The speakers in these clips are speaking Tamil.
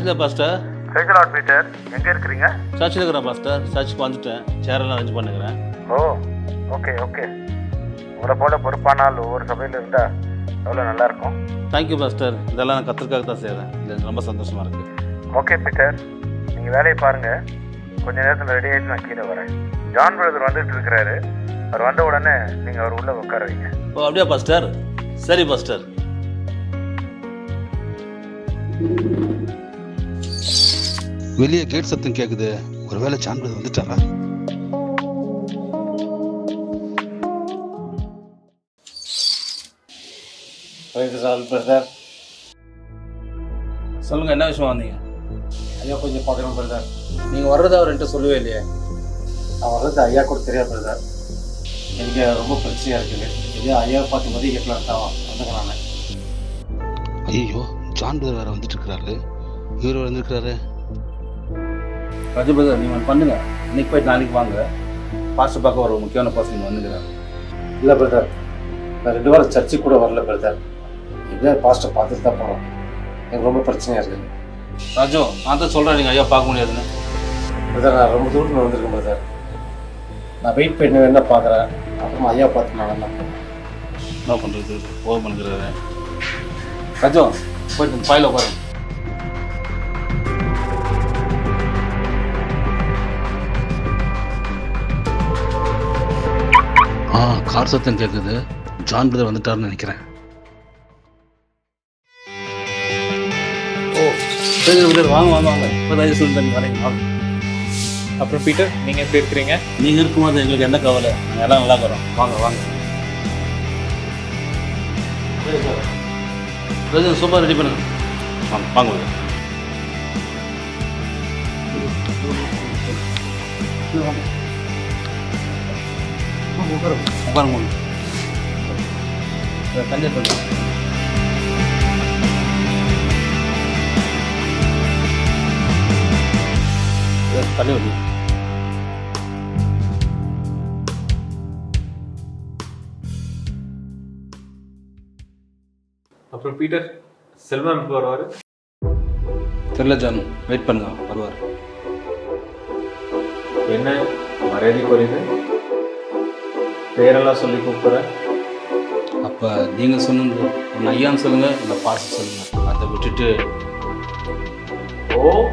சர்ச்சில் பாஸ்டர் பிரைசலாட் பீட்டர் எங்கே இருக்கிறீங்க சர்ச்சில் இருக்கிறேன் பாஸ்டர் சர்ச்சுக்கு வந்துட்டேன் சேரெல்லாம் அரேஞ்ச் பண்ணுகிறேன் ஓ ஓகே ஓகே உங்களை போல பொறுப்பான ஆள் ஒவ்வொரு சபையில் இருந்தால் எவ்வளோ நல்லா இருக்கும் தேங்க்யூ பாஸ்டர் இதெல்லாம் நான் கத்திரிக்காக தான் செய்கிறேன் இது எனக்கு ரொம்ப சந்தோஷமாக இருக்குது ஓகே பீட்டர் நீங்கள் வேலையை பாருங்கள் கொஞ்ச நேரத்தில் ரெடி ஆகிட்டு நான் கீழே வரேன் ஜான் பிரதர் வந்துட்டு இருக்கிறாரு அவர் வந்த உடனே நீங்கள் அவர் உள்ளே உட்கார வைங்க ஓ அப்படியா பாஸ்டர் சரி பாஸ்டர் வெளியே கேட் சத்தம் கேட்குது ஒருவேளை சான்றது வந்துட்டாரா பிரதர் சொல்லுங்க என்ன விஷயம் வந்தீங்க ஐயா கொஞ்சம் பார்க்கணும் பிரதர் நீங்கள் வர்றதை அவர்கிட்ட சொல்லவே இல்லையே நான் வர்றது ஐயா கூட தெரியாது பிரதர் எனக்கு ரொம்ப பிரச்சனையாக இருக்குது இதே ஐயா பார்த்து மதிய கேட்கலாம் தான் வந்துங்க நான் ஐயோ ஜான் பிரதர் வேறு வந்துட்டு இருக்கிறாரு இவர் வந்திருக்கிறாரு ராஜு பிரதர் நீங்கள் ஒன்று பண்ணுங்க இன்னைக்கு போயிட்டு நாளைக்கு வாங்க பாஸ்டர் பார்க்க ஒரு முக்கியமான பர்சன் வந்துக்கிறார் இல்லை பிரதர் நான் ரெண்டு வாரம் சர்ச்சுக்கு கூட வரல பிரதர் எப்படியா பாஸ்ட்டை பார்த்துட்டு தான் போகிறோம் எனக்கு ரொம்ப பிரச்சனையாக இருக்குது ராஜு நான் தான் சொல்கிறேன் நீங்கள் ஐயா பார்க்க முடியாதுன்னு பிரதர் நான் ரொம்ப தூரத்தில் வந்திருக்கேன் பிரதர் நான் வெயிட் பண்ணி வேணா பார்க்குறேன் அப்புறமா ஐயா பார்த்து நான் வரலாம் என்ன பண்ணுறது ஓவர் பண்ணுறாரு ராஜு போயிட்டு ஃபைல உட்காருங்க ஆ கார் சத்தம் கேட்குது ஜான் பிரதர் வந்துட்டாருன்னு நினைக்கிறேன் ஓ சரி பிரதர் வாங்க வாங்க வாங்க இப்போ தான் சொல்லி நீங்கள் வரீங்க வாங்க அப்புறம் பீட்டர் நீங்க எப்படி இருக்கிறீங்க நீங்கள் இருக்கும்போது எங்களுக்கு என்ன கவலை நாங்கள் எல்லாம் நல்லா இருக்கிறோம் வாங்க வாங்க பிரதர் சூப்பர் ரெடி பண்ணுங்க வாங்க வாங்க பிரதர். உட்காருங்க உட்காருங்க. இதை தண்ணி எடுத்து வந்து. இதை தண்ணி வந்து அப்புறம் பீட்டர் செல்வம் எப்போ வருவார் தெரியல ஜான் வெயிட் பண்ணுங்க வருவார் என்ன மரியாதை குறையுது பேரெல்லாம் சொல்லி கூப்பிட்றேன் அப்போ நீங்கள் சொன்னது ஒன்று ஐயான்னு சொல்லுங்கள் இல்லை பாச சொல்லுங்கள் அதை விட்டுட்டு ஓ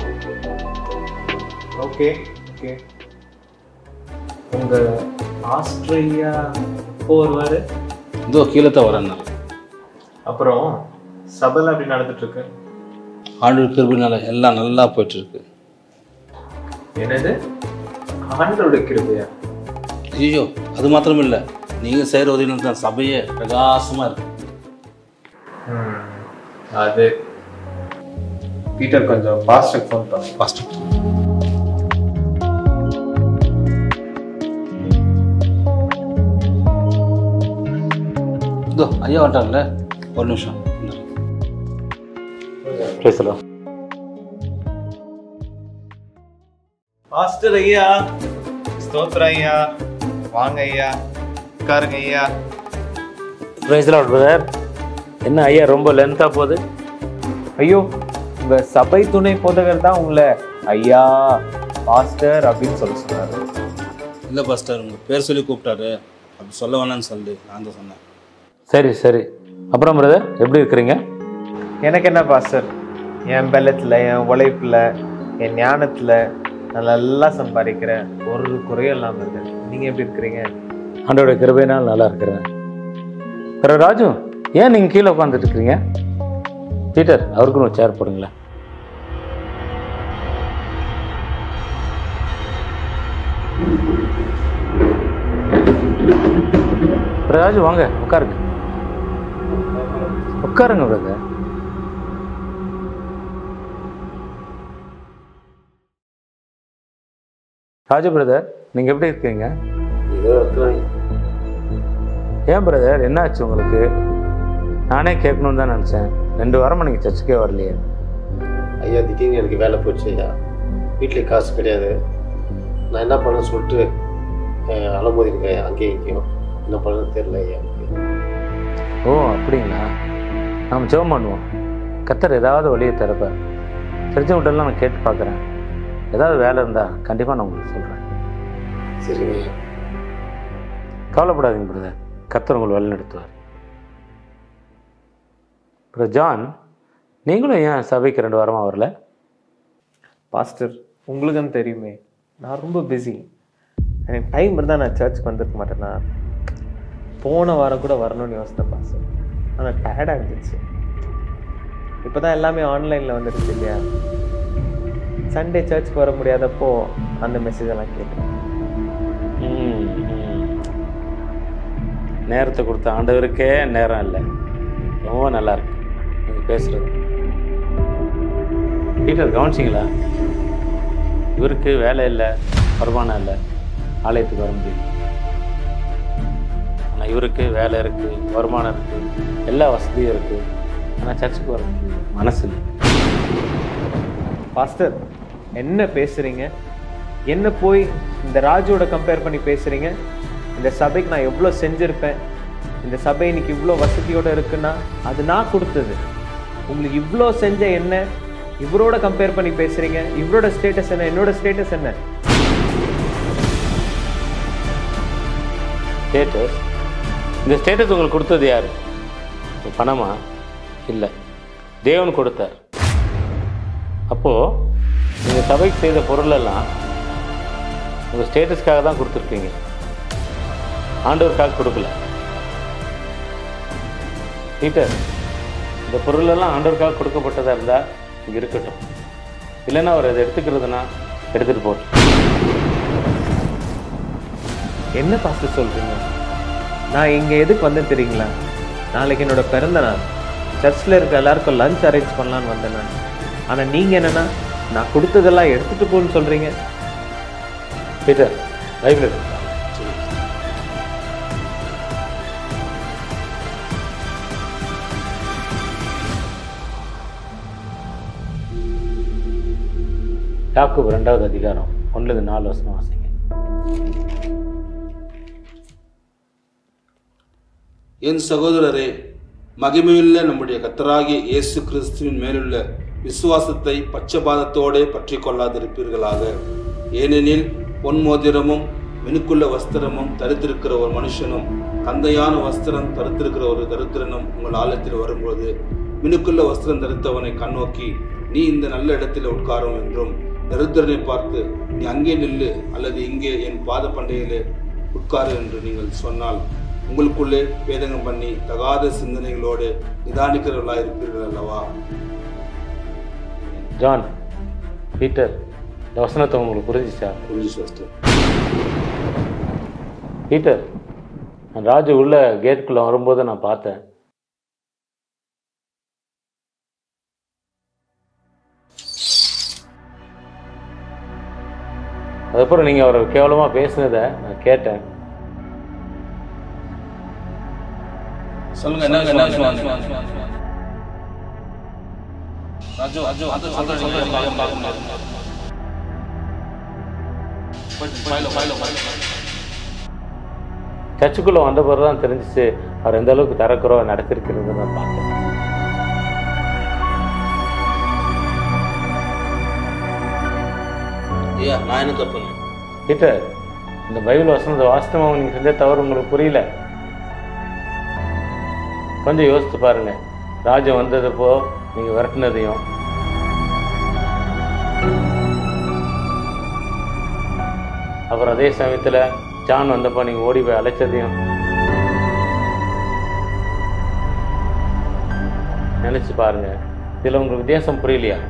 ஓகே ஓகே உங்கள் ஆஸ்திரேலியா எப்போ வருவார் இதோ கீழே தான் வரேன்னாரு அப்புறம் சபையில் அப்படி நடந்துட்டு இருக்கு ஆண்டு கிருபினால எல்லாம் நல்லா போயிட்டுருக்கு என்னது ஆண்டோட கிருபையா ஐயோ அது மாத்திரம் இல்லை நீங்கள் செய்கிற உதவியில் தான் சபையே பிரகாசமாக இருக்கு ம், அது பீட்டர் கொஞ்சம் பாஸ்டருக்கு ஃபோன் பண்ணு பாஸ்ட் இதோ ஐயா வந்துட்டாங்கல்ல ஒரு நிமிஷம் இந்தாங்க. பேசலாம் பாஸ்டர் ஐயா ஸ்தோத்திரம் ஐயா வாங்க ஐயா உட்காருங்க ஐயா பிரைஸ்லாட் பிரதர் என்ன ஐயா ரொம்ப லென்த்தாக போகுது ஐயோ உங்க சபை துணை போதகர் தான் உங்களை ஐயா பாஸ்டர் அப்படின்னு சொல்ல சொன்னாரு இல்லை பாஸ்டர் உங்கள் பேர் சொல்லி கூப்பிட்டாரு அப்படி சொல்ல வேணாம்னு சொல்லி நான் தான் சொன்னேன் சரி சரி அப்புறம் பிரதர் எப்படி இருக்கிறீங்க எனக்கு என்ன பாஸ்டர் என் பலத்தில் என் உழைப்பில் என் ஞானத்தில் நான் நல்லா சம்பாதிக்கிறேன் ஒரு குறையும் இல்லாமல் இருக்கேன் நீங்கள் எப்படி இருக்கிறீங்க ஆண்டோட கிருபையினால் நல்லா இருக்கிறேன் பிற ராஜு ஏன் நீங்கள் கீழே உட்காந்துட்டு இருக்கிறீங்க பீட்டர் அவருக்கும் ஒரு சேர் போடுங்களேன் பிற ராஜு வாங்க உட்காருங்க உட்காருங்க பிரதர் ராஜு பிரதர் நீங்கள் எப்படி இருக்கீங்க ஏதோ இருக்கிறேன் ஏன் பிரதர் என்னாச்சு உங்களுக்கு நானே கேட்கணும்னு தான் நினச்சேன் ரெண்டு வாரமாக நீங்கள் சர்ச்சுக்கே வரலையே ஐயா திடீர்னு எனக்கு வேலை போச்சு ஐயா வீட்டில் காசு கிடையாது நான் என்ன பண்ணேன்னு சொல்லிட்டு அஹ், அலமோதிருக்கேன் அங்கேயும் இங்கேயும் என்ன பண்ணணும்னு தெரியல ஐயா எனக்கு ஓ அப்படிங்களா நாம் ஜெபம் பண்ணுவோம் கத்தர் ஏதாவது வழியை திறப்பார் தெரிஞ்சவங்கள்ட்டெல்லாம் நான் கேட்டு பார்க்குறேன் ஏதாவது வேலை இருந்தால் கண்டிப்பாக நான் உங்களுக்கு சொல்கிறேன் சரிங்க ஐயா கவலைப்படாதீங்க பிரதர் கர்த்தர் உங்களை வழிநடத்துவார் அப்புறம் ஜான் நீங்களும் ஏன் சபைக்கு ரெண்டு வாரமாக வரல பாஸ்டர் உங்களுக்கும் தெரியுமே நான் ரொம்ப பிஸி எனக்கு டைம் இருந்தால் நான் சர்ச்சுக்கு வந்திருக்க மாட்டேனா போன வாரம் கூட வரணும்னு யோசித்தேன் பாஸ்டர் ஆனால் டயர்டாக இருந்துச்சு இப்போ தான் எல்லாமே ஆன்லைனில் வந்துடுச்சு இல்லையா சண்டே சர்ச்சுக்கு வர முடியாதப்போ அந்த மெசேஜ் எல்லாம் கேட்டேன் ம், ம். நேரத்தை கொடுத்த ஆண்டவருக்கே நேரம் இல்லை ரொம்ப நல்லா இருக்கு நீங்கள் பேசுகிறது பீட்டர் கவனிச்சிங்களா இவருக்கு வேலை இல்லை வருமானம் இல்லை ஆலயத்துக்கு வர முடியும் ஆனால் இவருக்கு வேலை இருக்குது வருமானம் இருக்குது எல்லா வசதியும் இருக்குது ஆனால் சர்ச்சுக்கு வர முடியும் மனசு இல்லை பாஸ்டர் என்ன பேசுறீங்க என்ன போய் இந்த ராஜுவோட கம்பேர் பண்ணி பேசுறீங்க இந்த சபைக்கு நான் எவ்வளோ செஞ்சிருப்பேன் இந்த சபை இன்னைக்கு இவ்வளோ வசதியோட இருக்குன்னா அது நான் கொடுத்தது உங்களுக்கு இவ்வளோ செஞ்ச என்ன இவரோட கம்பேர் பண்ணி பேசுறீங்க இவரோட ஸ்டேட்டஸ் என்ன என்னோட ஸ்டேட்டஸ் என்ன ஸ்டேட்டஸ் இந்த ஸ்டேட்டஸ் உங்களுக்கு கொடுத்தது யார் பணமா இல்லை தேவன் கொடுத்தார் அப்போது நீங்கள் சபைக்கு செய்த பொருளெல்லாம் உங்கள் ஸ்டேட்டஸ்க்காக தான் கொடுத்துருக்கீங்க ஆண்டவருக்காக கொடுக்கல பீட்டர் இந்த பொருளெல்லாம் ஆண்டவருக்காக கொடுக்கப்பட்டதாக இருந்தால் இங்கே இருக்கட்டும் இல்லைன்னா அவர் அதை எடுத்துக்கிறதுனா எடுத்துகிட்டு போட்டோம் என்ன பாஸ்டர் சொல்றீங்க நான் இங்க எதுக்கு வந்தேன் தெரியுங்களா நாளைக்கு என்னோட பிறந்த நாள் சர்ச்சில் இருக்க எல்லாருக்கும் லஞ்ச் அரேஞ்ச் பண்ணலான்னு வந்தேன் நான் ஆனா நீங்க என்னன்னா நான் கொடுத்ததெல்லாம் எடுத்துட்டு போன்னு சொல்றீங்க பீட்டர் பைபிள் எடுத்து யாக்கோபு ரெண்டாவது அதிகாரம் ஒன்றுலேருந்து நாலு வருஷம் வாசிங்க என் சகோதரரே மகிமையுள்ள நம்முடைய கத்தராகிய இயேசு கிறிஸ்துவின் மேலுள்ள விசுவாசத்தை பச்சபாதத்தோடே பற்றி கொள்ளாதிருப்பீர்களாக ஏனெனில் பொன் மோதிரமும் மினுக்குள்ள வஸ்திரமும் தரித்திருக்கிற ஒரு மனுஷனும் கந்தையான வஸ்திரம் தரித்திருக்கிற ஒரு தரித்திரனும் உங்கள் ஆலயத்தில் வரும்போது மினுக்குள்ள வஸ்திரம் தரித்தவனை கண்ணோக்கி நீ இந்த நல்ல இடத்தில் உட்காரும் என்றும் தரித்திரனை பார்த்து நீ அங்கே நில்லு அல்லது இங்கே என் பாத பண்டையிலே உட்காரு என்று நீங்கள் சொன்னால் உங்களுக்குள்ளே வேதகம் பண்ணி தகாத சிந்தனைகளோடு நிதானிக்கிறவர்களாக இருப்பீர்கள் அல்லவா ஜான் பீட்டர் இந்த வசனத்தை உங்களுக்கு புரிஞ்சிச்சா புரிஞ்சு ஃபஸ்ட்டு பீட்டர் நான் ராஜு உள்ள கேட்டுக்குள்ளே வரும்போது நான் பார்த்தேன் அதுக்கப்புறம் நீங்கள் அவரை கேவலமாக பேசுனதை நான் கேட்டேன் சொல்லுங்க என்ன என்ன ராஜு ராஜு அது சொல்றேன் சொல்றேன் பார்க்க பார்க்க முடியாது ஃபைலோ ஃபைலோ ஃபைலோ சர்ச்சுக்குள்ளே வந்த பிறகு தான் தெரிஞ்சிச்சு அவர் எந்த அளவுக்கு தரக்குறோம் நடத்திருக்கிறது நான் பார்த்தேன் ஐயா நான் என்ன தப்புங்க பீட்டர் இந்த பைபிள் வசனத்தை வாஸ்தவம் நீங்கள் செஞ்ச தவறு உங்களுக்கு புரியல கொஞ்சம் யோசித்து பாருங்க ராஜா வந்ததுப்போ நீங்கள் விரட்டினதையும் அப்புறம் அதே சமயத்தில் ஜான் வந்தப்போ நீங்கள் ஓடி போய் அழைச்சதையும் நினச்சி பாருங்க இதில் உங்களுக்கு வித்தியாசம் புரியலையா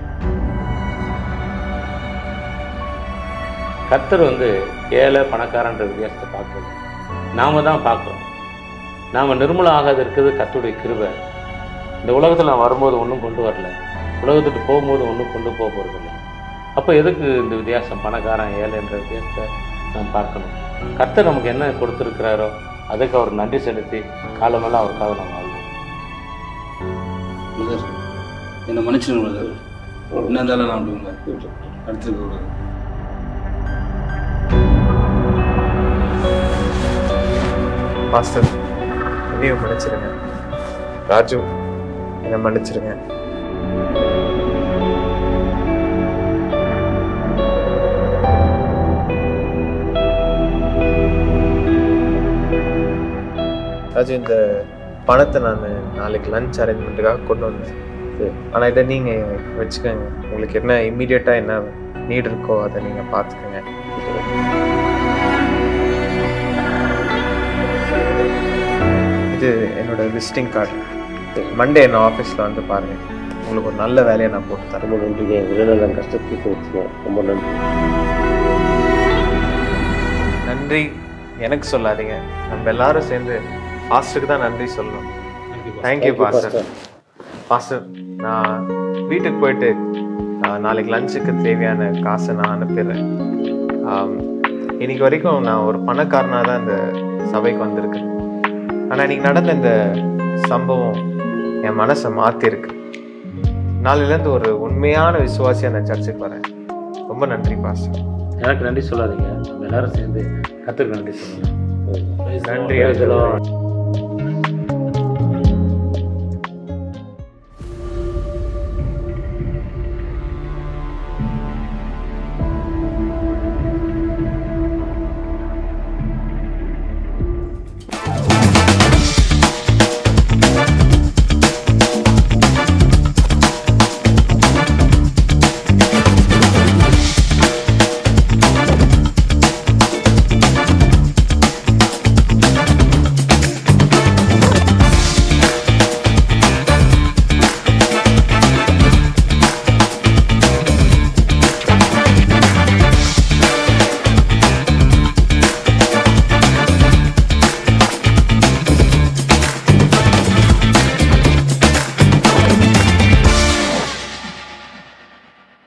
கர்த்தர் வந்து ஏழை பணக்காரன்ற வித்தியாசத்தை பார்க்குறது நாம தான் பார்க்குறோம் நாம் நிர்மூலம் ஆகாது இருக்கிறது கர்த்தருடைய கிருபை இந்த உலகத்தில் நான் வரும்போது ஒன்றும் கொண்டு வரல உலகத்துக்கு போகும்போது ஒன்றும் கொண்டு போக போகிறதில்ல அப்போ எதுக்கு இந்த வித்தியாசம் பணக்காரன் ஏழைன்ற வித்தியாசத்தை நாம் பார்க்கணும் கர்த்தர் நமக்கு என்ன கொடுத்துருக்கிறாரோ அதுக்கு அவர் நன்றி செலுத்தி காலமெல்லாம் அவருக்காக நம்ம வாழ்வோம் பிரதர் என்னை மன்னிச்சிடுங்க பிரதர் என்ன இருந்தாலும் நான் அப்படி உங்களை அடுத்திருக்க கூடாது பாஸ்டர் என்னையும் மன்னிச்சிருங்க ராஜு என்னை மன்னிச்சிருங்க ராஜு இந்த பணத்தை நான் நாளைக்கு லஞ்ச் அரேஞ்ச்மெண்ட்டுக்காக கொண்டு வந்தேன் ஆனால் இதை நீங்கள் வச்சுக்கோங்க உங்களுக்கு என்ன இம்மீடியட்டாக என்ன நீட் இருக்கோ அதை நீங்கள் பார்த்துக்கோங்க இது என்னோட விசிட்டிங் கார்டு மண்டே என்ன ஆஃபீஸில் வந்து பாருங்கள் உங்களுக்கு ஒரு நல்ல வேலையை நான் போட்டு தரேன் ரொம்ப நன்றிங்க உடனே கஷ்டத்துக்கு வச்சுங்க ரொம்ப நன்றி நன்றி எனக்கு சொல்லாதீங்க நம்ம எல்லாரும் சேர்ந்து பாஸ்டருக்கு தான் நன்றி சொல்லணும் தேங்க்யூ பாஸ்டர் பாஸ்டர் நான் வீட்டுக்கு போயிட்டு ஆஹ், நாளைக்கு லஞ்சுக்கு தேவையான காசை நான் அனுப்பிடுறேன் ஆம், இன்னைக்கு வரைக்கும் நான் ஒரு பணக்காரனாக தான் இந்த சபைக்கு வந்திருக்கேன் ஆனால் இன்னைக்கு நடந்த இந்த சம்பவம் என் மனசை மாற்றிருக்கு நாளையிலேருந்து ஒரு உண்மையான விசுவாசியாக நான் சர்ச்சுக்கு வரேன் ரொம்ப நன்றி பாஸ்டர் எனக்கு நன்றி சொல்லாதீங்க நம்ம எல்லாரும் சேர்ந்து கத்திற்கு நன்றி சொல்லுங்க நன்றி Praise the Lord.